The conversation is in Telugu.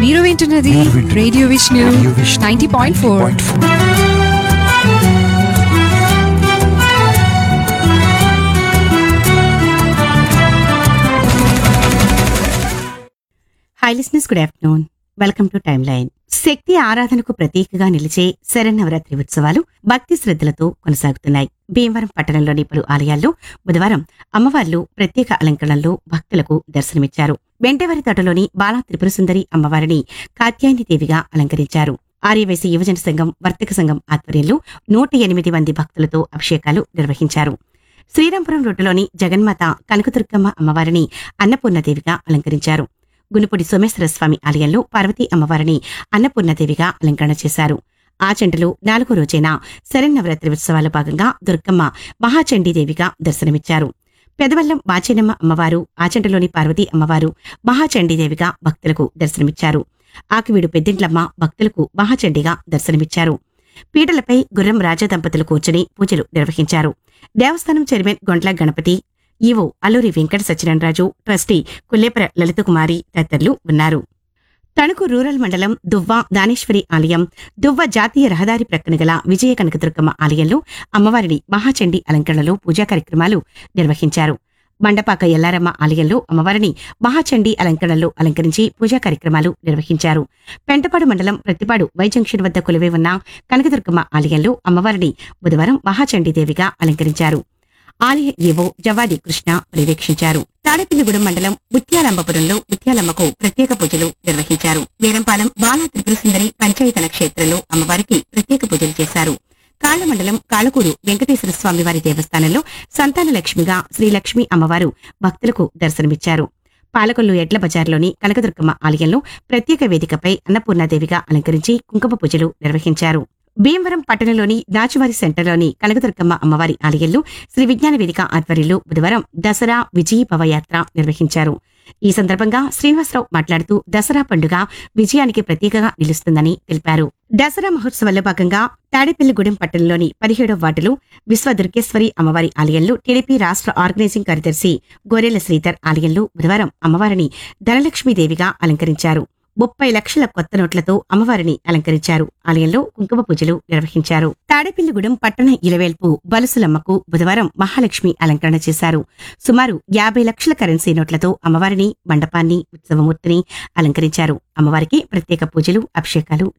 మీరు వింటున్నది మీరు వింటున్నది radio Vishnu radio Vishnu ninety point four point four. Hi listeners good afternoon welcome to time line శక్తి ఆరాధనకు ప్రతీకగా నిలిచే శరన్నవరాత్రి ఉత్సవాలు భక్తి శ్రద్ధలతో కొనసాగుతున్నాయి భీమవరం పట్టణంలోని పలు ఆలయాల్లో బుధవారం అమ్మవార్లు ప్రత్యేక అలంకరణలో భక్తులకు దర్శనమిచ్చారు వెంటవారి తోటలోని బాలా త్రిపుర సుందరి అమ్మవారిని కాత్యాయని దేవిగా అలంకరించారు ఆర్యవైశ్య యువజన సంఘం వర్తక సంఘం ఆధ్వర్యంలో నూట ఎనిమిది మంది భక్తులతో అభిషేకాలు నిర్వహించారు శ్రీరాంపురం రోడ్డులోని జగన్మాత కనకదుర్గమ్మ అమ్మవారిని అన్నపూర్ణదేవిగా అలంకరించారు గునుపుడి సోమేశ్వర స్వామి ఆలయంలో పార్వతీ అమ్మవారిని అన్నపూర్ణదేవిగా అలంకరణ చేశారు ఆచంటలో నాలుగో రోజైన శరన్నవరాత్రి ఉత్సవాల భాగంగా దుర్గమ్మ మహాచండీదేవిగా దర్శనమిచ్చారు పెదవల్లం బాచేనమ్మ అమ్మవారు ఆచంటలోని పార్వతీ అమ్మవారు మహాచండీదేవిగా భక్తులకు దర్శనమిచ్చారు ఆకివీడు పెద్దింట్లమ్మ భక్తులకు మహాచండిగా దర్శనమిచ్చారు పీటలపై గుర్రం రాజా దంపతులు కూర్చుని పూజలు నిర్వహించారు దేవస్థానం chairman Gontla Ganapati EO Alluri Venkata Satyanarayanaraju trustee Kullepara Lalithakumari తదితరులు ఉన్నారు తణుకు రూరల్ మండలం దువ్వ దానేశ్వరి ఆలయం దువ్వ జాతీయ రహదారి ప్రక్కన గల విజయ కనకదుర్గమ్మ ఆలయంలో అమ్మవారిని మహాచండీ అలంకరణలో పూజా కార్యక్రమాలు నిర్వహించారు మండపాక ఎల్లారమ్మ ఆలయంలో అమ్మవారిని మహాచండీ అలంకరణలో అలంకరించి పూజా కార్యక్రమాలు నిర్వహించారు పెంటపాడు మండలం ప్రతిపాడు వై జంక్షన్ వద్ద కొలువై ఉన్న కనకదుర్గమ్మ ఆలయంలో అమ్మవారిని బుధవారం మహాచండీదేవిగా అలంకరించారు ఆలయ ఈవో జవాది కృష్ణ పర్యవేక్షించారు తాడపిల్లిగూడెం మండలం ముత్యాలంబపురంలో ముత్యాలమ్మకు ప్రత్యేక పూజలు నిర్వహించారు వీరంపాలెం బాలా త్రిపురసుందరి పంచాయతన క్షేత్రంలో అమ్మవారికి ప్రత్యేక పూజలు చేశారు కాళ్ల మండలం కాళకూరు వెంకటేశ్వర స్వామి వారి దేవస్థానంలో సంతాన లక్ష్మిగా శ్రీ లక్ష్మి అమ్మవారు భక్తులకు దర్శనమిచ్చారు పాలకొల్లు ఎడ్ల బజార్లోని కనకదుర్గమ్మ ఆలయంలో ప్రత్యేక వేదికపై అన్నపూర్ణాదేవిగా అలంకరించి కుంకుమ పూజలు నిర్వహించారు భీమవరం పట్టణంలోని నాచువారి సెంటర్లోని కనకదుర్గమ్మ అమ్మవారి ఆలయంలో శ్రీ విజ్ఞాన వేదిక ఆధ్వర్యంలో బుధవారం దసరా విజయీ పవయాత్ర నిర్వహించారు ఈ సందర్భంగా శ్రీనివాసరావు మాట్లాడుతూ దసరా పండుగ విజయానికి ప్రతీకగా నిలుస్తుందని తెలిపారు దసరా మహోత్సవాల్లో భాగంగా తాడేపల్లిగూడెం పట్టణంలోని పదిహేడవ వార్డులో విశ్వ దుర్గేశ్వరి అమ్మవారి ఆలయంలో టీడీపీ రాష్ట్ర ఆర్గనైజింగ్ కార్యదర్శి గోరెల శ్రీధర్ ఆలయంలో బుధవారం అమ్మవారిని ధనలక్ష్మీదేవిగా అలంకరించారు ముప్పై లక్షల కొత్త నోట్లతో అమ్మవారిని అలంకరించారు ఆలయంలో కుంకుమ పూజలు నిర్వహించారు తాడేపల్లిగూడెం పట్టణ ఇలవేల్పు బలుసులమ్మకు బుధవారం మహాలక్ష్మి అలంకరణ చేశారు సుమారు యాభై లక్షల కరెన్సీ నోట్లతో అమ్మవారిని మండపాన్ని ఉత్సవమూర్తిని అలంకరించారు అమ్మవారికి ప్రత్యేక పూజలు అభిషేకాలు